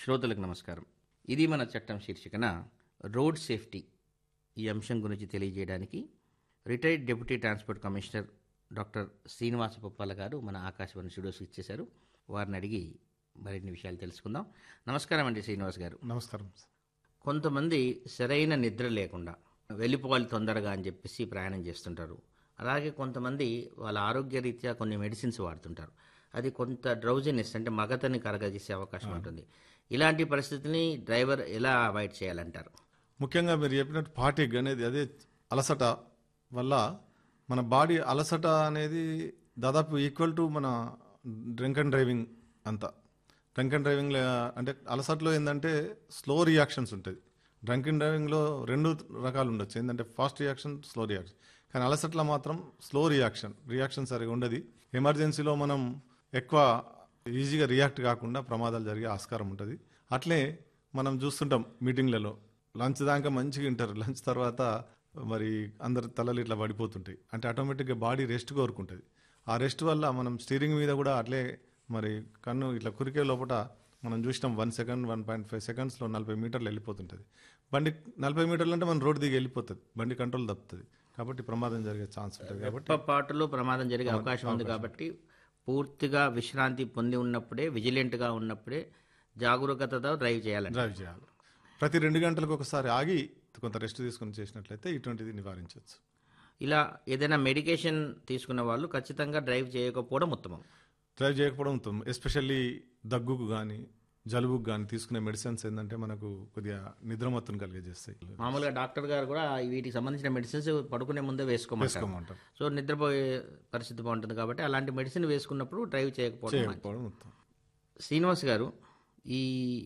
శ్రోతలకు నమస్కారం ఇది మన చట్టం శీర్షికన రోడ్ సేఫ్టీ ఈ అంశం గురించి తెలియజేయడానికి retired deputy transport commissioner doctor Srinivasa Poppala గారు మన ఆకాశవాణి స్టూడియోస్ ఇచ్చేశారు వారిని అడిగి మరిన్ని విషయాలు తెలుసుకుందాం నమస్కారం అండి శ్రీనివాస్ గారు నమస్కారం కొంతమంది సరైన నిద్ర లేకుండా వెళ్ళిపోవాలి తొందరగా అని చెప్పేసి ప్రయాణం చేస్తుంటారు అలాగే కొంతమంది వాళ్ళ ఆరోగ్య రీత్యా కొన్ని మెడిసిన్స్ వాడుతుంటారు అది కొంత డ్రౌజినెస్ అంటే మగతని కరగజేసే అవకాశం ఉంటుంది ఇలాంటి పరిస్థితిని డ్రైవర్ ఎలా అవాయిడ్ చేయాలంటారు ముఖ్యంగా మీరు చెప్పినట్టు ఫాటిక్ అనేది అదే అలసట వల్ల మన బాడీ అలసట అనేది దాదాపు ఈక్వల్ టు మన డ్రింక్ అండ్ డ్రైవింగ్ అంతా డ్రంక్ అండ్ డ్రైవింగ్లో అంటే అలసటలో ఏంటంటే స్లో రియాక్షన్స్ ఉంటుంది డ్రంక్ అండ్ డ్రైవింగ్లో రెండు రకాలు ఉండొచ్చు ఏంటంటే ఫాస్ట్ రియాక్షన్ స్లో రియాక్షన్ కానీ అలసట్లో మాత్రం స్లో రియాక్షన్ రియాక్షన్ సరిగా ఉండదు ఎమర్జెన్సీలో మనం ఎక్కువ ఈజీగా రియాక్ట్ కాకుండా ప్రమాదాలు జరిగే ఆస్కారం ఉంటుంది అట్లే మనం చూస్తుంటాం మీటింగ్లలో లంచ్ దాకా మంచిగా వింటారు లంచ్ తర్వాత మరి అందరి తలలు ఇట్లా పడిపోతుంటాయి అంటే ఆటోమేటిక్గా బాడీ రెస్ట్ కోరుకుంటుంది ఆ రెస్ట్ వల్ల మనం స్టీరింగ్ మీద కూడా అట్లే మరి కన్ను ఇట్లా కురికే లోపల మనం చూసినాం one second one point five సెకండ్స్లో నలభై మీటర్లు వెళ్ళిపోతుంటుంది బండి నలభై మీటర్లు అంటే మన రోడ్డు దిగి వెళ్ళిపోతుంది బండి కంట్రోల్ తప్పుతుంది కాబట్టి ప్రమాదం జరిగే ఛాన్స్ ఉంటుంది కాబట్టి పాటులో ప్రమాదం జరిగే అవకాశం ఉంది కాబట్టి పూర్తిగా విశ్రాంతి పొంది ఉన్నప్పుడే విజిలెంట్గా ఉన్నప్పుడే జాగరూకతతో డ్రైవ్ చేయాలండి డ్రైవ్ చేయాలి ప్రతి రెండు గంటలకు ఒకసారి ఆగి కొంత రెస్ట్ తీసుకొని చేసినట్లయితే ఇటువంటిది నివారించవచ్చు ఇలా ఏదైనా మెడికేషన్ తీసుకున్న వాళ్ళు ఖచ్చితంగా డ్రైవ్ చేయకపోవడం ఉత్తమం డ్రైవ్ చేయకపోవడం ఉత్తమం ఎస్పెషల్లీ దగ్గుకు కానీ జలుబుకు కానీ తీసుకునే మెడిసిన్స్ ఏంటంటే మనకు కొద్దిగా నిద్రమత్తును కలిగజేస్తాయి మామూలుగా డాక్టర్ గారు కూడా వీటికి సంబంధించిన మెడిసిన్స్ పడుకునే ముందే వేసుకోమంటారు వేసుకోమంటారు సో నిద్రపోయే పరిస్థితి బాగుంటుంది కాబట్టి అలాంటి మెడిసిన్ వేసుకున్నప్పుడు డ్రైవ్ చేయకపోవడం మంచిది. చేయకపోవడం ఉత్తమం శ్రీనివాస్ గారు ఈ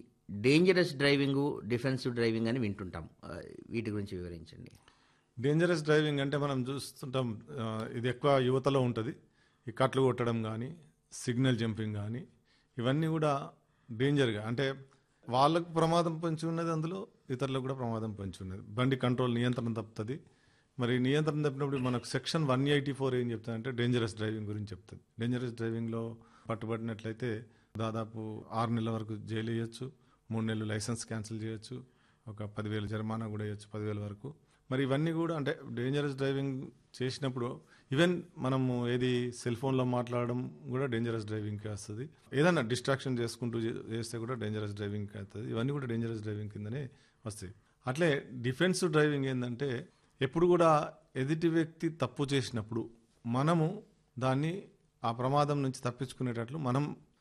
డేంజరస్ డ్రైవింగ్ డిఫెన్సివ్ డ్రైవింగ్ అని వింటుంటాం ఆ, వీటి గురించి వివరించండి డేంజరస్ డ్రైవింగ్ అంటే మనం చూస్తుంటాం ఆ, ఇది ఎక్కువ యువతలో ఉంటుంది ఈ కట్లు కొట్టడం కానీ సిగ్నల్ జంపింగ్ కానీ ఇవన్నీ కూడా డేంజర్గా అంటే వాళ్ళకు ప్రమాదం పొంచి ఉన్నది అందులో ఇతరులకు కూడా ప్రమాదం పొంచి ఉన్నది బండి కంట్రోల్ నియంత్రణ తప్పుతుంది మరి నియంత్రణ తప్పినప్పుడు మనకు సెక్షన్ వన్ ఎయిటీ ఫోర్ ఏం చెప్తుందంటే డేంజరస్ డ్రైవింగ్ గురించి చెప్తుంది డేంజరస్ డ్రైవింగ్లో పట్టుబడినట్లయితే దాదాపు ఆరు నెలల వరకు జైలు వేయచ్చు మూడు నెలలు లైసెన్స్ క్యాన్సిల్ చేయొచ్చు ఒక పదివేలు జరిమానా కూడా వేయచ్చు పదివేల వరకు మరి ఇవన్నీ కూడా అంటే డేంజరస్ డ్రైవింగ్ చేసినప్పుడు ఈవెన్ మనము ఏది సెల్ ఫోన్లో మాట్లాడడం కూడా డేంజరస్ డ్రైవింగ్కి వస్తుంది ఏదైనా డిస్ట్రాక్షన్ చేసుకుంటూ చే- చేస్తే కూడా డేంజరస్ డ్రైవింగ్కి వస్తుంది ఇవన్నీ కూడా డేంజరస్ డ్రైవింగ్ కిందనే వస్తాయి అట్లే డిఫెన్సివ్ డ్రైవింగ్ ఏంటంటే ఎప్పుడు కూడా ఎదుటి వ్యక్తి తప్పు చేసినప్పుడు మనము దాన్ని ఆ ప్రమాదం నుంచి తప్పించుకునేటట్లు మనం